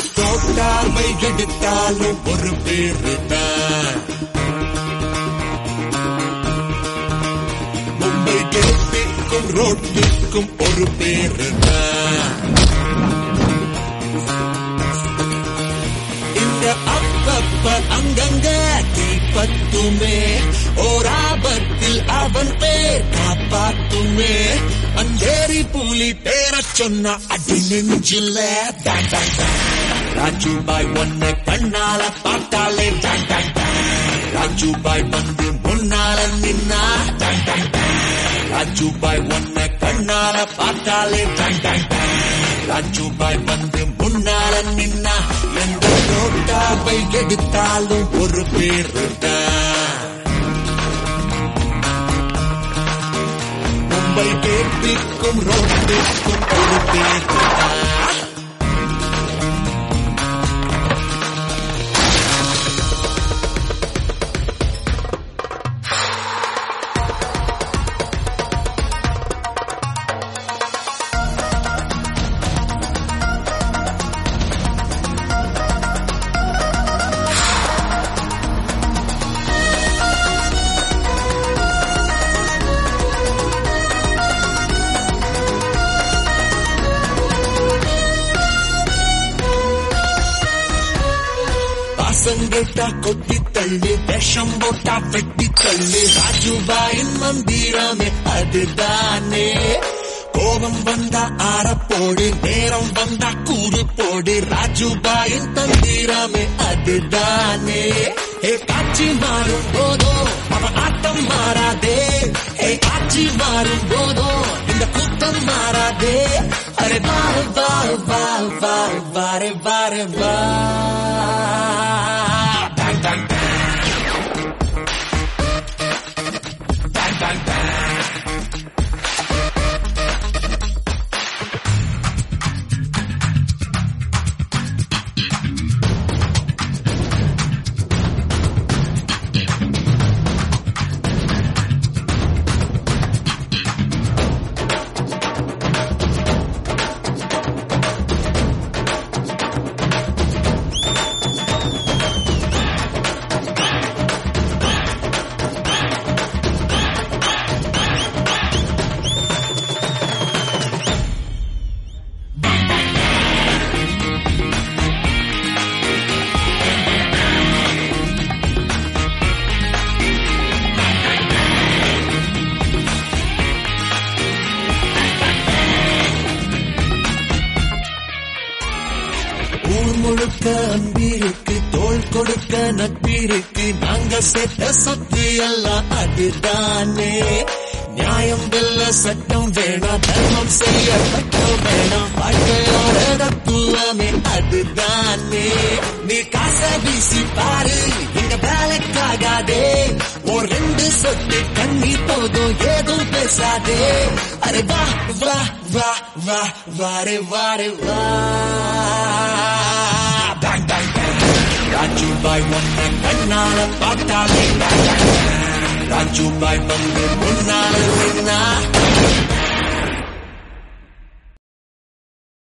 தோட்டாமை எடுத்தாலும் ஒரு பேரு தான் மும்பை கேட்டுக்கும் ரோட்டுக்கும் ஒரு பேரு தான் இங்க அப்பப்ப அங்கங்க தீப்பத்துமே ஓராபத்தில் அவன் பேர் காப்பாத்துமே அந்தேரி புலி பேர சொன்ன அடி நெஞ்சில டான் டான் டான். ராஜுபாய் ஒன்ன கண்ணால பார்த்தாலே டான் டான் டான். ராஜுபாய் வந்து முன்னால நின்னா டான் டான் டான். ராஜுபாய் ஒன்ன கண்ணால பார்த்தாலே டான் டான் டான். ராஜுபாய் வந்து முன்னால நின்னா எந்த நோட்டாவை எடுத்தாலும் ஒரு பேரு மும்பை கேட்டுக்கும் ரோட்டுக்கும் ஒரு பேரு பாசங்கேட்டா கொத்தி தள்ளு விஷம் போட்டா வெட்டி தள்ளு ராஜுபாயின் மந்திரமே அதுதானே கோபம் வந்தா ஆறப்போடு நேரம் வந்தா கூறு போடு ராஜுபாயின் தந்திரமே அதுதானே ஏ காட்சி மாறும் போதோ அவன் ஆட்டம் மாறாதே ஏ காட்சி மாறும் போதோ இந்த கூட்டம் மாறாதே அரே வாரு வாரு வாரு வாரு வாரு வாரு வா Dang, dang, dang. Dang, dang, dang. ஊர் முழுக்க அன்பிருக்கு தோள் கொடுக்க நட்பிருக்கு நாங்க சேர்த்த சொத்து எல்லாம் அதுதானே நியாயம் வெல்ல சட்டம் வேணாம் தர்மம் செய்ய சட்டம் வேணாம் வாழ்க்கையோட தத்துவமே அதுதானே நீ காசை வீசி பாரு எங்க வேலைக்காகாதே ஒரு ரெண்டு சொட்டு கண்ணி போதும் ஏதும் பேசாதே அரே வா வா வா வா வாரே வாரே வா Bang, bang, bang. ராஜுபாய் ஒன்ன கண்ணால பார்த்தாலே ராஜுபாய் வந்து முன்னால நின்னா